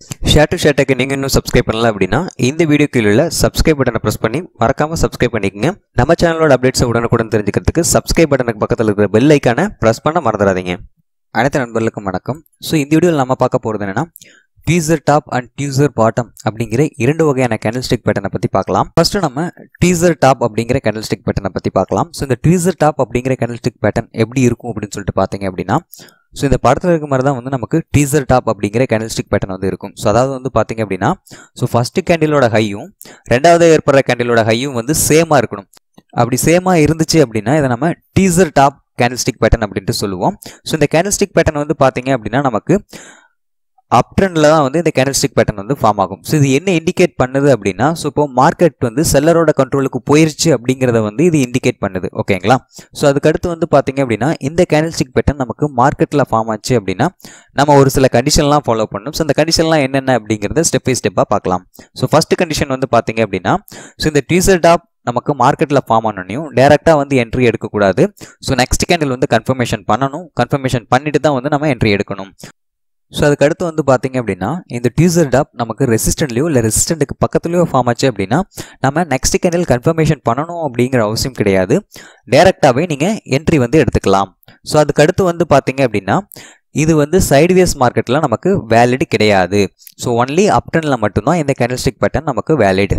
share to share tech நீங்கள் இன்னும் subscribe பண்ணல அப்படின்னா இந்த வீடியோ கீழே உள்ள சப்ஸ்கிரைப் பட்டனை ப்ரெஸ் பண்ணி மறக்காம சப்ஸ்கிரைப் பண்ணிக்கங்க நம்ம சேனலோட அப்டேட்ஸை உடனுக்குடன் தெரிஞ்சுக்கிறதுக்கு சப்ஸ்கிரைப் பட்டனுக்கு பக்கத்தில் இருக்கிற பெல் ஐக்கானை ப்ரெஸ் பண்ண மறந்துடாதீங்க அனைத்து நண்பர்களுக்கும் வணக்கம் ஸோ இந்த வீடியோவில் நம்ம பார்க்க போகிறது என்னன்னா tweezer top and tweezer bottom அப்படிங்கிற இரண்டு வகையான கேண்டில் ஸ்டிக் பேட்டனை பற்றி பார்க்கலாம் ஃபர்ஸ்ட் நம்ம டீசர் டாப் அப்படிங்கிற கேண்டில் ஸ்டிக் பேட்டனை பற்றி பார்க்கலாம் ஸோ இந்த டீசர் டாப் அப்படிங்கிற கேண்டில் ஸ்டிக் பேட்டர்ன் எப்படி இருக்கும் அப்படின்னு சொல்லிட்டு பார்த்தீங்க அப்படின்னா ஸோ இந்த படத்தில் இருக்க மாதிரி தான் வந்து நமக்கு டீசர் டாப் அப்படிங்கிற கேண்டில் ஸ்டிக் பேட்டர்ன் வந்து இருக்கும் ஸோ அதாவது வந்து பார்த்தீங்க அப்படின்னா ஸோ ஃபஸ்ட்டு கேண்டிலோட ஹையும் ரெண்டாவது ஏற்படுற கேண்டிலோட ஹையும் வந்து சேமாக இருக்கணும் அப்படி சேமாக இருந்துச்சு அப்படின்னா இதை நம்ம tweezer top candlestick pattern அப்படின்ட்டு சொல்லுவோம் ஸோ இந்த கேண்டில் ஸ்டிக் பேட்டர்ன் வந்து பார்த்தீங்க அப்படின்னா நமக்கு அப் ட்ரெண்டில் தான் வந்து இந்த கேண்டில் ஸ்டிக் பேட்டர்ன் வந்து ஃபார்ம் ஆகும் ஸோ இது என்ன இண்டிகேட் பண்ணுது அப்படின்னா ஸோ இப்போ மார்க்கெட் வந்து செல்லரோட கண்ட்ரோலுக்கு போயிருச்சு அப்படிங்கிறத வந்து இது இண்டிகேட் பண்ணுது ஓகேங்களா ஸோ அதுக்கடுத்து வந்து பார்த்தீங்க அப்படின்னா இந்த கேண்டில் ஸ்டிக் பேட்டர்ன் நமக்கு மார்க்கெட்டில் ஃபார்ம் ஆச்சு அப்படின்னா நம்ம ஒரு சில கண்டிஷன்லாம் ஃபாலோ பண்ணணும் ஸோ அந்த கண்டிஷன்லாம் என்னென்ன அப்படிங்கிறத ஸ்டெப் பை ஸ்டெப்பாக பார்க்கலாம் ஸோ ஃபர்ஸ்ட் கண்டிஷன் வந்து பார்த்தீங்க அப்படின்னா ஸோ இந்த டீசர் டாப் நமக்கு மார்க்கெட்டில் ஃபார்ம் ஆனோனையும் டேரெக்டாக வந்து என்ட்ரி எடுக்கக்கூடாது ஸோ நெக்ஸ்ட் கேண்டில் வந்து கன்ஃபர்மேஷன் பண்ணணும் கன்ஃபர்மேஷன் பண்ணிட்டு தான் வந்து நம்ம என்ட்ரி எடுக்கணும் ஸோ அதுக்கு அடுத்து வந்து பார்த்தீங்க அப்படின்னா இந்த டீசர் டாப் நமக்கு ரெசிஸ்டன்ட்லையோ இல்லை ரெசிஸ்டண்ட்டுக்கு பக்கத்துலையோ ஃபார்ம் ஆச்சு அப்படின்னா நம்ம நெக்ஸ்ட் கேண்டில் கன்ஃபர்மேஷன் பண்ணணும் அப்படிங்கிற அவசியம் கிடையாது டேரெக்டாகவே நீங்கள் என்ட்ரி வந்து எடுத்துக்கலாம் ஸோ அதுக்கு அடுத்து வந்து பார்த்தீங்க அப்படின்னா இது வந்து சைட்வேஸ் மார்க்கெட்டில் நமக்கு வேலிட் கிடையாது ஸோ ஒன்லி அப்டனில் மட்டும்தான் இந்த கேண்டில்ஸ்டிக் பேட்டர்ன் நமக்கு வேலிட்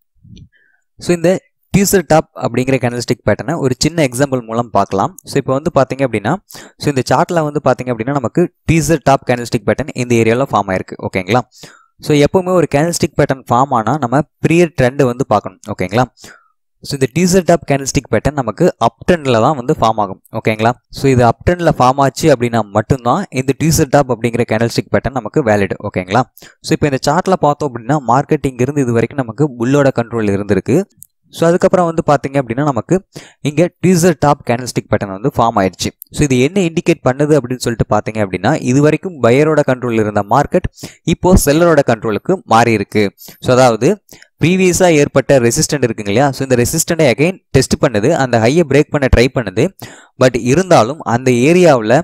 ஸோ இந்த டீசர் டாப் அப்படிங்கிற கேண்டல்ஸ்டிக் பேட்டர்னை ஒரு சின்ன எக்ஸாம்பிள் மூலம் பார்க்கலாம் ஸோ இப்போ வந்து பார்த்தீங்க அப்படின்னா ஸோ இந்த சார்ட்டில் வந்து பார்த்தீங்க அப்படின்னா நமக்கு டீசர் டாப் கேண்டல்ஸ்டிக் பேட்டர்ன் இந்த ஏரியாவில் ஃபார்ம் ஆயிருக்கு ஓகேங்களா ஸோ எப்போவுமே ஒரு கேண்டல்ஸ்டிக் பேட்டர்ன் ஃபார்ம் ஆனால் நம்ம ப்ரியர் ட்ரெண்டு வந்து பார்க்கணும் ஓகேங்களா ஸோ இந்த டீசர் டாப் கேண்டல்ஸ்டிக் பேட்டர்ன் நமக்கு அப் ட்ரெண்டில் தான் வந்து ஃபார்ம் ஆகும் ஓகேங்களா ஸோ இது அப் ட்ரெண்டில் ஃபார்ம் ஆச்சு அப்படின்னா மட்டும்தான் இந்த டீசர் டாப் அப்படிங்கிற கேண்டல்ஸ்டிக் பேட்டர்ன் நமக்கு வேலிட் ஓகேங்களா ஸோ இப்போ இந்த சார்ட்டில் பார்த்தோம் அப்படின்னா மார்க்கெட் இங்கிருந்து இது வரைக்கும் நமக்கு புல்லோட கண்ட்ரோல் இருந்திருக்கு ஸோ அதுக்கப்புறம் வந்து பார்த்தீங்க அப்படின்னா நமக்கு இங்கே டீசர் டாப் கேண்டல்ஸ்டிக் பேட்டர்ன் வந்து ஃபார்ம் ஆயிடுச்சு ஸோ இது என்ன இண்டிகேட் பண்ணுது அப்படின்னு சொல்லிட்டு பார்த்தீங்க அப்படின்னா இது வரைக்கும் பையரோட கண்ட்ரோல் இருந்த மார்க்கெட் இப்போ செல்லரோட கண்ட்ரோலுக்கு மாறி இருக்கு ஸோ அதாவது ப்ரீவியஸாக ஏற்பட்ட ரெசிஸ்டன்ட் இருக்குங்க இல்லையா ஸோ இந்த ரெசிஸ்டண்ட்டை அகைன் டெஸ்ட் பண்ணுது அந்த ஹையை பிரேக் பண்ண ட்ரை பண்ணுது பட் இருந்தாலும் அந்த ஏரியாவில்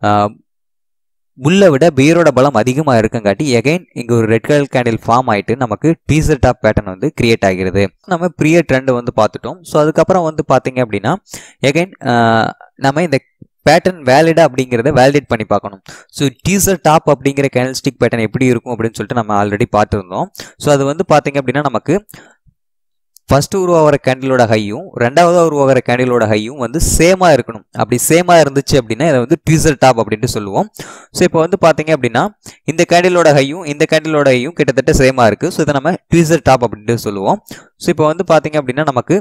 புல்லை விட பியரோட பலம் அதிகமாக இருக்கங்காட்டி எகைன் இங்கே ஒரு ரெட் கலர் கேண்டில் ஃபார்ம் ஆகிட்டு நமக்கு டீசர் டாப் பேட்டர்ன் வந்து கிரியேட் ஆகிறது நம்ம ப்ரியர் ட்ரெண்ட் வந்து பார்த்துட்டோம் ஸோ அதுக்கப்புறம் வந்து பார்த்தீங்க அப்படின்னா எகைன் நம்ம இந்த பேட்டர்ன் வேலிடா அப்படிங்கிறத வேலிடேட் பண்ணி பார்க்கணும் ஸோ டீசர் டாப் அப்படிங்கிற கேண்டில் ஸ்டிக் பேட்டர்ன் எப்படி இருக்கும் அப்படின்னு சொல்லிட்டு நம்ம ஆல்ரெடி பார்த்துருந்தோம் ஸோ அது வந்து பார்த்தீங்க அப்படின்னா நமக்கு ஃபர்ஸ்ட் உருவாகிற கேண்டிலோட ஹையும் ரெண்டாவதாக உருவாகிற கேண்டிலோட ஹையும் வந்து சேமாக இருக்கணும் அப்படி சேமாக இருந்துச்சு அப்படின்னா இதை வந்து டீசர் டாப் அப்படின்ட்டு சொல்லுவோம் ஸோ இப்போ வந்து பார்த்தீங்க அப்படின்னா இந்த கேண்டிலோட ஹையும் இந்த கேண்டிலோட ஹையும் கிட்டத்தட்ட சேமாக இருக்குது ஸோ இதை நம்ம டீசர் டாப் அப்படின்ட்டு சொல்லுவோம் ஸோ இப்போ வந்து பார்த்தீங்க அப்படின்னா நமக்கு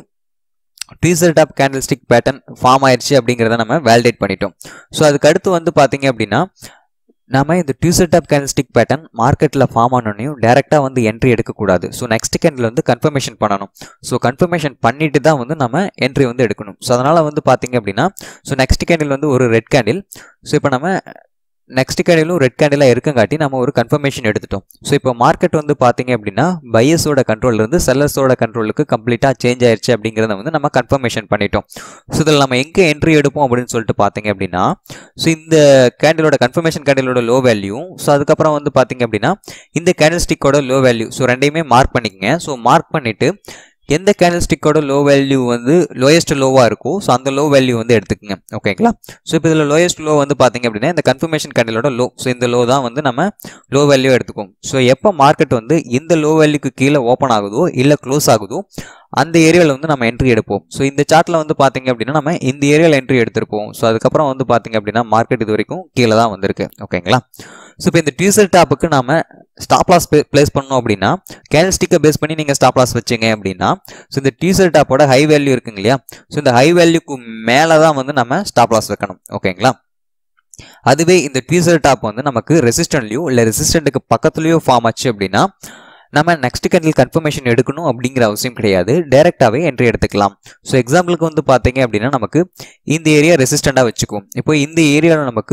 tweezer top candlestick pattern form ஆயிடுச்சு அப்படிங்கிறத நம்ம வேலிடேட் பண்ணிட்டோம் ஸோ அதுக்கு அடுத்து வந்து பார்த்தீங்க அப்படின்னா நம்ம இந்த டியூசர் டாப் கேண்டில்ஸ்டிக் பேட்டர்ன் மார்க்கெட்டில் ஃபார்ம் ஆனோனையும் டேரெக்டாக வந்து என்ட்ரி எடுக்கக்கூடாது ஸோ நெக்ஸ்ட் கேண்டில் வந்து கன்ஃபர்மேஷன் பண்ணணும் ஸோ கன்ஃபர்மேஷன் பண்ணிட்டு தான் வந்து நம்ம என்ட்ரி வந்து எடுக்கணும் ஸோ அதனால் வந்து பார்த்தீங்க அப்படின்னா ஸோ நெக்ஸ்ட் கேண்டில் வந்து ஒரு ரெட் கேண்டில் ஸோ இப்போ நம்ம நெக்ஸ்ட் கேண்டிலும் ரெட் கேண்டிலாக இருக்கங்காட்டி நம்ம ஒரு கன்ஃபர்மேஷன் எடுத்துட்டோம் ஸோ இப்போ மார்க்கெட் வந்து பார்த்தீங்க அப்படின்னா பையஸோட கண்ட்ரோல் இருந்து செல்லர்ஸோட கண்ட்ரோலுக்கு கம்ப்ளீட்டாக சேஞ்ச் ஆயிடுச்சு அப்படிங்கிறத வந்து நம்ம கன்ஃபர்மேஷன் பண்ணிட்டோம் ஸோ இதில் நம்ம எங்கே என்ட்ரி எடுப்போம் அப்படின்னு சொல்லிட்டு பார்த்தீங்க அப்படின்னா ஸோ இந்த கேண்டிலோட கன்ஃபர்மேஷன் கேண்டிலோட லோ வேல்யூ ஸோ அதுக்கப்புறம் வந்து பார்த்தீங்க அப்படின்னா இந்த கேண்டில் ஸ்டிக்கோட லோ வேல்யூ ஸோ ரெண்டையுமே மார்க் பண்ணிக்கங்க ஸோ மார்க் பண்ணிவிட்டு எந்த கேண்டில் ஸ்டிக்கோட லோ வேல்யூ வந்து லோயஸ்ட் லோவாக இருக்கோ ஸோ அந்த லோ வேல்யூ வந்து எடுத்துக்கங்க ஓகேங்களா ஸோ இப்போ இதில் லோயஸ்ட் லோ வந்து பார்த்தீங்க அப்படின்னா இந்த கன்ஃபர்மேஷன் கேண்டிலோட லோ ஸோ இந்த லோ தான் வந்து நம்ம லோ வேல்யூ எடுத்துக்கோம் ஸோ எப்போ மார்க்கெட் வந்து இந்த லோ வேல்யூக்கு கீழே ஓப்பன் ஆகுதோ இல்லை க்ளோஸ் ஆகுதோ அந்த ஏரியாவில் வந்து நம்ம என்ட்ரி எடுப்போம் ஸோ இந்த சார்ட்டில் வந்து பார்த்தீங்க அப்படின்னா நம்ம இந்த ஏரியாவில் என்ட்ரி எடுத்திருப்போம் ஸோ அதுக்கப்புறம் வந்து பார்த்தீங்க அப்படின்னா மார்க்கெட் இது வரைக்கும் கீழே தான் வந்திருக்கு ஓகேங்களா ஸோ இப்போ இந்த டியூசர் டாப்புக்கு நாம ஸ்டாப் லாஸ் பிளேஸ் பண்ணோம் அப்படின்னா கேண்டில் ஸ்டிக்கை பேஸ் பண்ணி நீங்கள் ஸ்டாப் லாஸ் வச்சிங்க அப்படின்னா ஸோ இந்த டியூசர் டாப்போட ஹை வேல்யூ இருக்குங்க இல்லையா ஸோ இந்த ஹை வேல்யூக்கு மேலே தான் வந்து நம்ம ஸ்டாப் லாஸ் வைக்கணும் ஓகேங்களா அதுவே இந்த டியூசர் டாப் வந்து நமக்கு ரெசிஸ்டன்ட்லையோ இல்லை ரெசிஸ்டண்ட்டுக்கு பக்கத்துலையோ ஃபார்ம் ஆச்சு அப்படின்னா நம்ம நெக்ஸ்ட் கேண்டில் கன்ஃபர்மேஷன் எடுக்கணும் அப்படிங்கிற அவசியம் கிடையாது டைரெக்டாகவே என்ட்ரி எடுத்துக்கலாம் ஸோ எக்ஸாம்பிளுக்கு வந்து பார்த்தீங்க அப்படின்னா நமக்கு இந்த ஏரியா ரெசிஸ்டண்டாக வச்சுக்கும் இப்போ இந்த ஏரியாவில் நமக்கு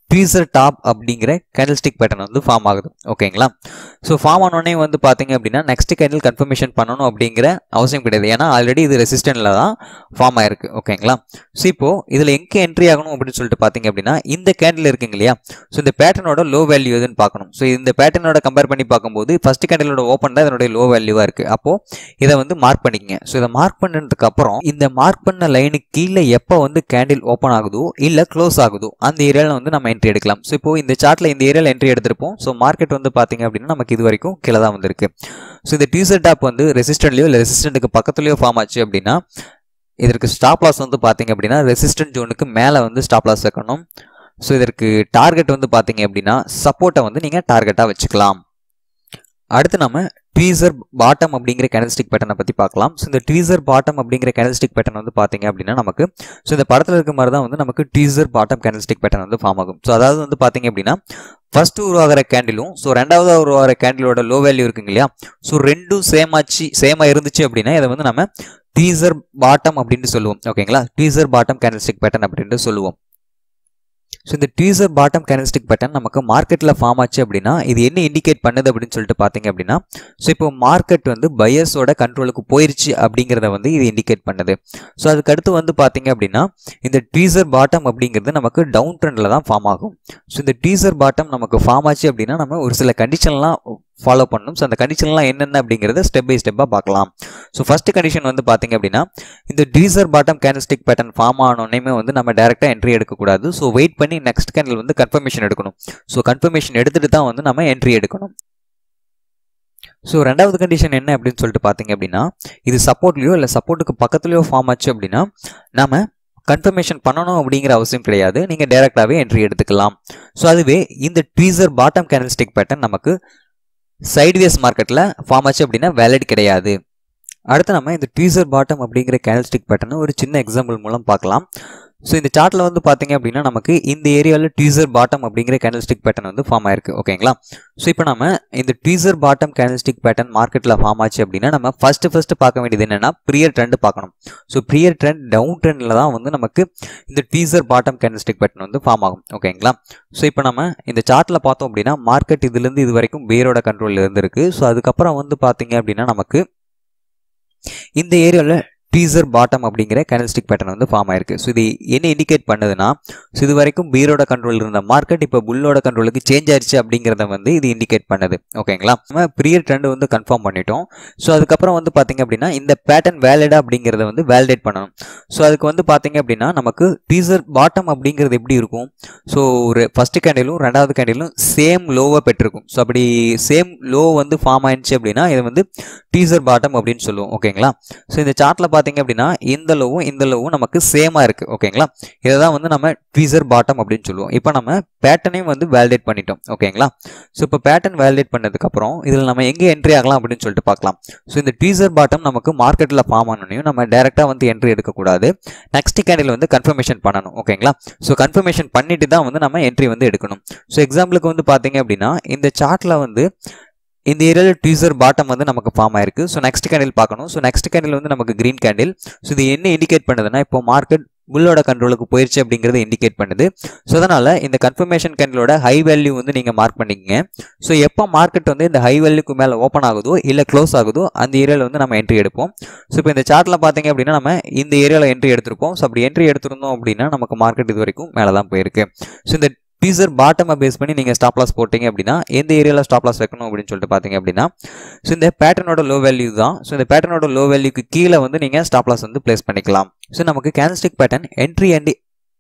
ட்வீசர் டாப் அப்படிங்கிற கேண்டில்ஸ்டிக் பேட்டர்ன் வந்து ஃபார்ம் ஆகுது ஓகேங்களா ஸோ ஃபார்ம் ஆனோடனே வந்து பார்த்தீங்க அப்படின்னா நெக்ஸ்ட் கேண்டில் கன்ஃபர்மேஷன் பண்ணணும் அப்படிங்கிற அவசியம் கிடையாது ஏன்னா ஆல்ரெடி இது ரெசிஸ்டன்ட்ல தான் ஃபார்ம் ஆயிருக்கு ஓகேங்களா ஸோ இப்போ இதில் எங்கே என்ட்ரி ஆகணும் அப்படின்னு சொல்லிட்டு பார்த்தீங்க அப்படின்னா இந்த கேண்டில் இருக்குங்க இல்லையா ஸோ இந்த பேட்டர்னோட லோ வேல்யூ எதுன்னு பார்க்கணும் ஸோ இந்த பேட்டர்னோட கம்பேர் பண்ணி பார்க்கும்போது ஃபர்ஸ்ட் கேண்டிலோட ஓப்பன் தான் இதனுடைய லோ வேல்யூவாக இருக்குது அப்போ இதை வந்து மார்க் பண்ணிக்கங்க ஸோ இதை மார்க் பண்ணதுக்கு அப்புறம் இந்த மார்க் பண்ண லைனுக்கு கீழே எப்போ வந்து கேண்டில் ஓப்பன் ஆகுதோ இல்லை க்ளோஸ் ஆகுதோ அந்த ஏரியாவில் வந்து நம்ம என்ட்ரி எடுக்கலாம் ஸோ இப்போ இந்த சார்ட்டில் இந்த ஏரியாவில் என்ட்ரி எடுத்திருப்போம் ஸோ மார்க்கெட் வந்து பார்த்தீங்க அப்படின்னா நமக்கு இது வரைக்கும் கீழே தான் வந்திருக்கு ஸோ இந்த டியூசர் டாப் வந்து ரெசிஸ்டன்ட்லையோ இல்லை ரெசிஸ்டன்ட்டுக்கு பக்கத்துலையோ ஃபார்ம் ஆச்சு அப்படின்னா இதற்கு ஸ்டாப் லாஸ் வந்து பார்த்தீங்க அப்படின்னா ரெசிஸ்டன்ட் ஜோனுக்கு மேலே வந்து ஸ்டாப் லாஸ் வைக்கணும் ஸோ இதற்கு டார்கெட் வந்து பார்த்தீங்க அப்படின்னா சப்போர்ட்டை வந்து நீங்கள் டார்கெட்டாக வச்சுக்கலாம் அடுத்து நம்ம ட்வீசர் பாட்டம் அப்படிங்கிற கேனல்ஸ்டிக் பேட்டர்னை பற்றி பார்க்கலாம் ஸோ இந்த ட்வீசர் பாட்டம் அப்படிங்கிற கேனல்ஸ்டிக் பேட்டர்ன் வந்து பார்த்தீங்க அப்படின்னா நமக்கு ஸோ இந்த படத்தில் இருக்க மாதிரி தான் வந்து நமக்கு ட்வீசர் பாட்டம் கேனல்ஸ்டிக் பேட்டர்ன் வந்து ஃபார்ம் ஆகும் ஸோ அதாவது வந்து பார்த்தீங்க அப்படின்னா ஃபர்ஸ்ட் உருவாகிற கேண்டிலும் ஸோ ரெண்டாவது உருவாகிற கேண்டிலோட லோ வேல்யூ இருக்குங்க இல்லையா ஸோ ரெண்டும் சேம் ஆச்சு சேமாக இருந்துச்சு அப்படின்னா இதை வந்து நம்ம டீசர் பாட்டம் அப்படின்னு சொல்லுவோம் ஓகேங்களா டீசர் பாட்டம் கேனல்ஸ்டிக் பேட்டர்ன் அப்படின்ட்டு சொல்லுவோம் ஸோ இந்த டீசர் பாட்டம் கேனல்ஸ்டிக் பேட்டர்ன் நமக்கு மார்க்கெட்டில் ஃபார்ம் ஆச்சு அப்படின்னா இது என்ன இண்டிகேட் பண்ணுது அப்படின்னு சொல்லிட்டு பார்த்தீங்க அப்படின்னா ஸோ இப்போ மார்க்கெட் வந்து பையர்ஸோட கண்ட்ரோலுக்கு போயிருச்சு அப்படிங்கிறத வந்து இது இண்டிகேட் பண்ணுது ஸோ அதுக்கு அடுத்து வந்து பார்த்தீங்க அப்படின்னா இந்த டீசர் பாட்டம் அப்படிங்கிறது நமக்கு டவுன் ட்ரெண்டில் தான் ஃபார்ம் ஆகும் ஸோ இந்த டீசர் பாட்டம் நமக்கு ஃபார்ம் ஆச்சு அப்படின்னா நம்ம ஒரு சில கண்டிஷன்லாம் ஃபாலோ பண்ணணும் ஸோ அந்த கண்டிஷன்லாம் என்னென்ன அப்படிங்கிறத ஸ்டெப் பை ஸ்டெப்பாக பார்க்கலாம் ஸோ ஃபர்ஸ்ட் கண்டிஷன் வந்து பார்த்தீங்க அப்படின்னா இந்த tweezer bottom candlestick pattern form ஆனோடனே வந்து நம்ம டேரெக்டாக என்ட்ரி எடுக்கக்கூடாது ஸோ வெயிட் பண்ணி நெக்ஸ்ட் கேண்டில் வந்து கன்ஃபர்மேஷன் எடுக்கணும் ஸோ கன்ஃபர்மேஷன் எடுத்துட்டு தான் வந்து நம்ம என்ட்ரி எடுக்கணும் ஸோ ரெண்டாவது கண்டிஷன் என்ன அப்படின்னு சொல்லிட்டு பார்த்தீங்க அப்படின்னா இது சப்போர்ட்லையோ இல்லை சப்போர்ட்டுக்கு பக்கத்துலையோ ஃபார்ம் ஆச்சு அப்படின்னா நம்ம கன்ஃபர்மேஷன் பண்ணணும் அப்படிங்கிற அவசியம் கிடையாது நீங்கள் டேரெக்டாகவே என்ட்ரி எடுத்துக்கலாம் ஸோ அதுவே இந்த ட்வீசர் பாட்டம் கேனல்ஸ்டிக் பேட்டர்ன் நமக்கு சைட்வேஸ் மார்க்கெட்டில் ஃபார்ம் ஆச்சு அப்படின்னா வேலிட் கிடையாது அடுத்து நம்ம இந்த ட்வீசர் பாட்டம் அப்படிங்கிற கேனல்ஸ்டிக் பேட்டர்னை ஒரு சின்ன எக்ஸாம்பிள் மூலம் பார்க்கலாம் ஸோ இந்த சார்ட்டில் வந்து பார்த்தீங்க அப்படின்னா நமக்கு இந்த ஏரியாவில் ட்வீசர் பாட்டம் அப்படிங்கிற கேனல்ஸ்டிக் பேட்டர்ன் வந்து ஃபார்ம் ஆயிருக்கு ஓகேங்களா ஸோ இப்போ நம்ம இந்த ட்வீசர் பாட்டம் கேனல்ஸ்டிக் பேட்டர்ன் மார்க்கெட்டில் ஃபார்ம் ஆச்சு அப்படின்னா நம்ம ஃபர்ஸ்ட் ஃபர்ஸ்ட் பார்க்க வேண்டியது என்னன்னா ப்ரியர் ட்ரெண்ட் பார்க்கணும் ஸோ ப்ரியர் ட்ரெண்ட் டவுன் ட்ரெண்டில் தான் வந்து நமக்கு இந்த ட்வீசர் பாட்டம் கேனல்ஸ்டிக் பேட்டர்ன் வந்து ஃபார்ம் ஆகும் ஓகேங்களா ஸோ இப்போ நம்ம இந்த சார்ட்டில் பார்த்தோம் அப்படின்னா மார்க்கெட் இதுலேருந்து இது வரைக்கும் பேரோட கண்ட்ரோலில் இருந்திருக்கு ஸோ அதுக்கப்புறம் வந்து பார்த்தீங்க அப்படின்னா நமக்கு இந்த ஏரியாவில் டீசர் பாட்டம் அப்படிங்கிற கேனல்ஸ்டிக் பேட்டர்ன் வந்து ஃபார்ம் ஆயிருக்கு ஸோ இது என்ன இண்டிகேட் பண்ணுதுன்னா ஸோ இது வரைக்கும் பீரோட கண்ட்ரோல் இருந்த மார்க்கெட் இப்போ புல்லோட கண்ட்ரோலுக்கு சேஞ்ச் ஆயிடுச்சு அப்படிங்கிறத வந்து இது இண்டிகேட் பண்ணுது ஓகேங்களா நம்ம ப்ரியர் ட்ரெண்ட் வந்து கன்ஃபார்ம் பண்ணிட்டோம் ஸோ அதுக்கப்புறம் வந்து பார்த்தீங்க அப்படின்னா இந்த பேட்டர்ன் வேலிடா அப்படிங்கிறத வந்து வேலிடேட் பண்ணணும் ஸோ அதுக்கு வந்து பார்த்தீங்க அப்படின்னா நமக்கு டீசர் பாட்டம் அப்படிங்கிறது எப்படி இருக்கும் ஸோ ஒரு ஃபர்ஸ்ட் கேண்டிலும் ரெண்டாவது கேண்டிலும் சேம் லோவை பெற்றிருக்கும் ஸோ அப்படி சேம் லோ வந்து ஃபார்ம் ஆயிடுச்சு அப்படின்னா இது வந்து டீசர் பாட்டம் அப்படின்னு சொல்லுவோம் ஓகேங்களா ஸோ இந்த சார்ட்டில் பார்த்தீங்க அப்படின்னா இந்த லோவும் இந்த லோவும் நமக்கு சேமாக இருக்குது ஓகேங்களா இதை தான் வந்து நம்ம ட்வீசர் பாட்டம் அப்படின்னு சொல்லுவோம் இப்போ நம்ம பேட்டர்னையும் வந்து வேலிடேட் பண்ணிட்டோம் ஓகேங்களா ஸோ இப்போ பேட்டர்ன் வேலிடேட் பண்ணதுக்கப்புறம் இதில் நம்ம எங்கே என்ட்ரி ஆகலாம் அப்படின்னு சொல்லிட்டு பார்க்கலாம் ஸோ இந்த ட்வீசர் பாட்டம் நமக்கு மார்க்கெட்டில் ஃபார்ம் ஆனோனையும் நம்ம டேரெக்டாக வந்து என்ட்ரி எடுக்கக்கூடாது நெக்ஸ்ட் கேண்டில் வந்து கன்ஃபர்மேஷன் பண்ணணும் ஓகேங்களா ஸோ கன்ஃபர்மேஷன் பண்ணிட்டு தான் வந்து நம்ம என்ட்ரி வந்து எடுக்கணும் ஸோ எக்ஸாம்பிளுக்கு வந்து பார்த்தீங்க அப்படின்னா இந்த சார்ட்டில் வந்து இந்த ஏரியாவில் டீசர் பாட்டம் வந்து நமக்கு ஃபார்ம் ஆயிருக்கு ஸோ நெக்ஸ்ட் கேண்டில் பார்க்கணும் ஸோ நெக்ஸ்ட் கேண்டில் வந்து நமக்கு கிரீன் கேண்டில் ஸோ இது என்ன இண்டிகேட் பண்ணுதுன்னா இப்போ மார்க்கெட் புல்லோட கண்ட்ரோலுக்கு போயிருச்சு அப்படிங்கிறது இண்டிகேட் பண்ணுது ஸோ அதனால் இந்த கன்ஃபர்மேஷன் கேண்டிலோட ஹை வேல்யூ வந்து நீங்கள் மார்க் பண்ணிக்கங்க ஸோ எப்போ மார்க்கெட் வந்து இந்த ஹை வேல்யூக்கு மேலே ஓப்பன் ஆகுதோ இல்லை க்ளோஸ் ஆகுதோ அந்த ஏரியாவில் வந்து நம்ம என்ட்ரி எடுப்போம் ஸோ இப்போ இந்த சார்ட்டில் பார்த்தீங்க அப்படின்னா நம்ம இந்த ஏரியாவில் என்ட்ரி எடுத்திருப்போம் ஸோ அப்படி என்ட்ரி எடுத்திருந்தோம் அப்படின்னா நமக்கு மார்க்கெட் இது வரைக்கும் மேலே தான் போயிருக்கு ஸோ இந்த டீசர் பாட்டமை பேஸ் பண்ணி நீங்கள் ஸ்டாப் லாஸ் போட்டிங்க அப்படின்னா எந்த ஏரியாவில் ஸ்டாப் லாஸ் வைக்கணும் அப்படின்னு சொல்லிட்டு பார்த்தீங்க அப்படின்னா ஸோ இந்த பேட்டர்னோட லோ வேல்யூ தான் ஸோ இந்த பேட்டர்னோட லோ வேல்யூக்கு கீழே வந்து நீங்கள் ஸ்டாப் லாஸ் வந்து பிளேஸ் பண்ணிக்கலாம் ஸோ நமக்கு candlestick pattern entry and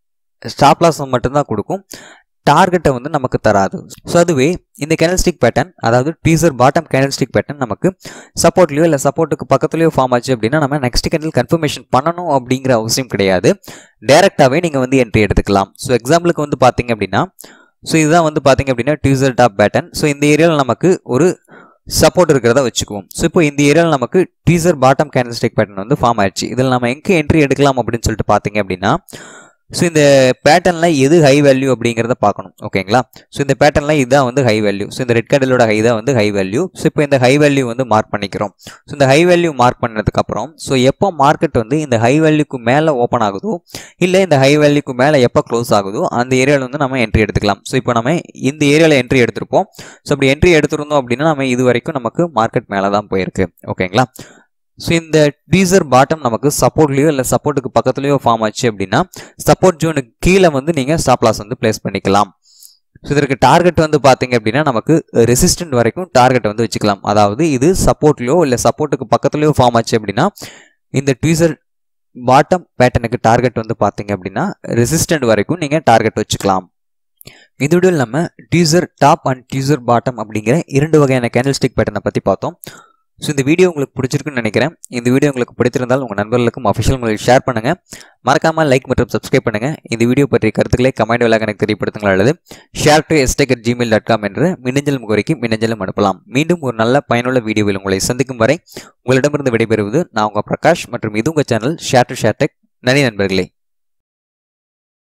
stop loss மட்டும்தான் கொடுக்கும் டார்கெட்டை வந்து நமக்கு தராது ஸோ அதுவே இந்த கேனல்ஸ்டிக் பேட்டர்ன் அதாவது டீசர் பாட்டம் கேனல்ஸ்டிக் பேட்டர்ன் நமக்கு சப்போர்ட்லையோ இல்லை சப்போர்ட்டுக்கு பக்கத்துலையோ ஃபார்ம் ஆச்சு அப்படின்னா நம்ம நெக்ஸ்ட் கேண்டில் கன்ஃபர்மேஷன் பண்ணணும் அப்படிங்கிற அவசியம் கிடையாது டேரெக்டாகவே நீங்கள் வந்து என்ட்ரி எடுத்துக்கலாம் ஸோ எக்ஸாம்பிளுக்கு வந்து பார்த்தீங்க அப்படின்னா ஸோ இதுதான் வந்து பார்த்தீங்க அப்படின்னா டீசர் டாப் பேட்டர்ன் ஸோ இந்த ஏரியாவில் நமக்கு ஒரு சப்போர்ட் இருக்கிறத வச்சுக்குவோம் ஸோ இப்போ இந்த ஏரியாவில் நமக்கு டீசர் பாட்டம் கேனல்ஸ்டிக் பேட்டர்ன் வந்து ஃபார்ம் ஆயிடுச்சு இதில் நம்ம எங்கே என்ட்ரி எடுக்கலாம் அப்படின்னு சொல்லிட்டு பார்த்தீங்க அப்படின்னா ஸோ இந்த பேட்டர்னில் எது ஹை வேல்யூ அப்படிங்கிறத பார்க்கணும் ஓகேங்களா ஸோ இந்த பேட்டர்னில் இதுதான் வந்து ஹை வேல்யூ ஸோ இந்த ரெட் கேண்டலோட ஹை தான் வந்து ஹை வேல்யூ ஸோ இப்போ இந்த ஹை வேல்யூ வந்து மார்க் பண்ணிக்கிறோம் ஸோ இந்த ஹை வேல்யூ மார்க் பண்ணதுக்கப்புறம் ஸோ எப்போ மார்க்கெட் வந்து இந்த ஹை வேல்யூக்கு மேலே ஓப்பன் ஆகுதோ இல்லை இந்த ஹை வேல்யூக்கு மேலே எப்போ க்ளோஸ் ஆகுதோ அந்த ஏரியாவில் வந்து நம்ம என்ட்ரி எடுத்துக்கலாம் ஸோ இப்போ நம்ம இந்த ஏரியாவில் என்ட்ரி எடுத்திருப்போம் ஸோ அப்படி என்ட்ரி எடுத்திருந்தோம் அப்படின்னா நம்ம இது வரைக்கும் நமக்கு மார்க்கெட் மேலே தான் போயிருக்கு ஓகேங்களா ஸோ இந்த டீசர் பாட்டம் நமக்கு சப்போர்ட்லேயோ இல்லை சப்போர்ட்டுக்கு பக்கத்துலேயோ ஃபார்ம் ஆச்சு அப்படின்னா சப்போர்ட் ஜோனுக்கு கீழே வந்து நீங்கள் ஸ்டாப் லாஸ் வந்து பிளேஸ் பண்ணிக்கலாம் ஸோ இதற்கு டார்கெட் வந்து பார்த்தீங்க அப்படின்னா நமக்கு ரெசிஸ்டன்ட் வரைக்கும் டார்கெட் வந்து வச்சுக்கலாம் அதாவது இது சப்போர்ட்லையோ இல்லை சப்போர்ட்டுக்கு பக்கத்துலையோ ஃபார்ம் ஆச்சு அப்படின்னா இந்த டீசர் பாட்டம் பேட்டர்னுக்கு டார்கெட் வந்து பார்த்தீங்க அப்படின்னா ரெசிஸ்டன்ட் வரைக்கும் நீங்கள் டார்கெட் வச்சுக்கலாம் இதோட நம்ம tweezer top and tweezer bottom அப்படிங்கிற இரண்டு வகையான கேண்டில் ஸ்டிக் பேட்டர்னை பற்றி பார்த்தோம் ஸோ இந்த வீடியோ உங்களுக்கு பிடிச்சிருக்குன்னு நினைக்கிறேன் இந்த வீடியோ உங்களுக்கு பிடித்திருந்தால் உங்கள் நண்பர்களுக்கும் அஃபிஷியல் உங்களுக்கு ஷேர் பண்ணுங்கள் மறக்காமல் லைக் மற்றும் சப்ஸ்கிரைப் பண்ணுங்கள் இந்த வீடியோ பற்றிய கருத்துக்களை கமெண்ட் விலாக எனக்கு தெரியப்படுத்துங்கள் அல்லது share to stech at Gmail dot com என்ற மின்னஞ்சல் முகவரிக்கு மின்னஞ்சலும் அனுப்பலாம் மீண்டும் ஒரு நல்ல பயனுள்ள வீடியோவில் உங்களை சந்திக்கும் வரை உங்களிடமிருந்து விடைபெறுவது நான் உங்கள் பிரகாஷ் மற்றும் இது உங்கள் channel share to share tech நன்றி நண்பர்களே